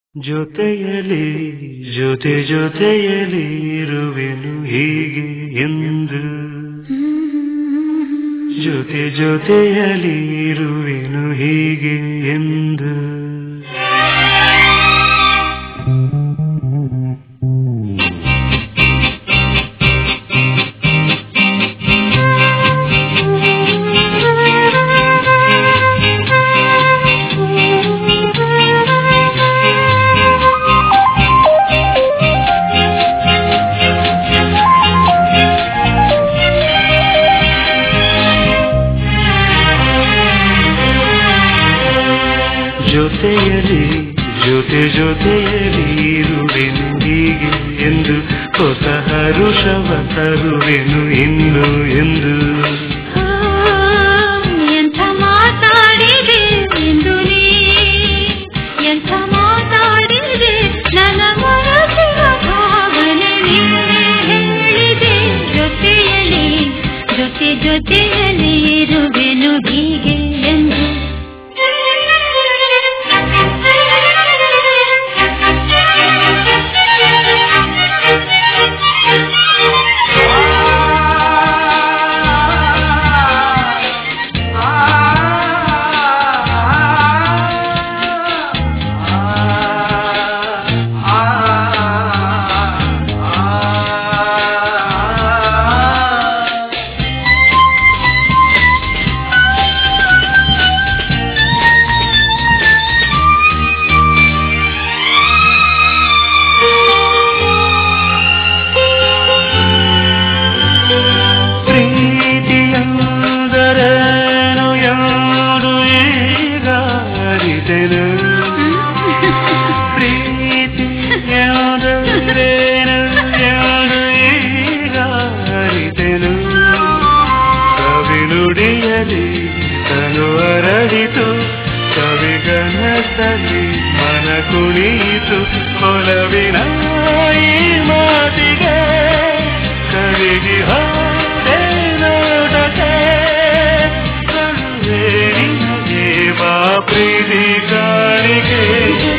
ಜೊತೆಯಲಿ ಜೊತೆ ಜೊತೆಯಲಿ ಇರುವೆನು ಹೀಗೆ ಎಂದು ಜೊತೆ ಜೊತೆಯಲಿ ಇರುವೆನು ಹೀಗೆ ಎಂದು ಜೊತೆಯಲಿ ಜೊತೆ ಜೊತೆಯಲಿ ಇರುವೆನು ಹೀಗೆ ಎಂದು ಹೊಸ ಹರುಷವ ತರುವೆನು ಇನ್ನು ಎಂದು ಎಂಥ ಮಾತಾಡಿದೆ ಎಂದು ನೀ ಎಂಥ ಮಾತಾಡಿದೆ ನನ್ನ ಮನಸ್ಸಿನ ಭಾವನೆ ನೀನೇ ಹೇಳಿದೆ ಜೊತೆಯಲ್ಲಿ ಜೊತೆ ಜೊತೆಯಲ್ಲಿ ಇರುವೆನು ಹೀಗೆ ಎಂದು ಪ್ರೀತಿಯಂದರೇನು ಎಂದು ಈಗ ಅರಿತೆನು ಪ್ರೀತಿಯಂದರೇನು ಎಂದು ಈಗ ಅರಿತೆನು ಕವಿನುಡಿಯಲಿ ತನು ಅರಳಿತು ಕವಿಗನಸಲಿ ಮನ ಕುಣಿಯಿತು ಕೊಲವಿನ ಈ ಮಾತಿಗೆ ಕವಿಗೆ ಹೋದೆ ನೋಡದೆ ಕರುವೆ ನಿನಗೆ ಬಾ ಪ್ರೀತಿ ಕಾಣಿಕೆ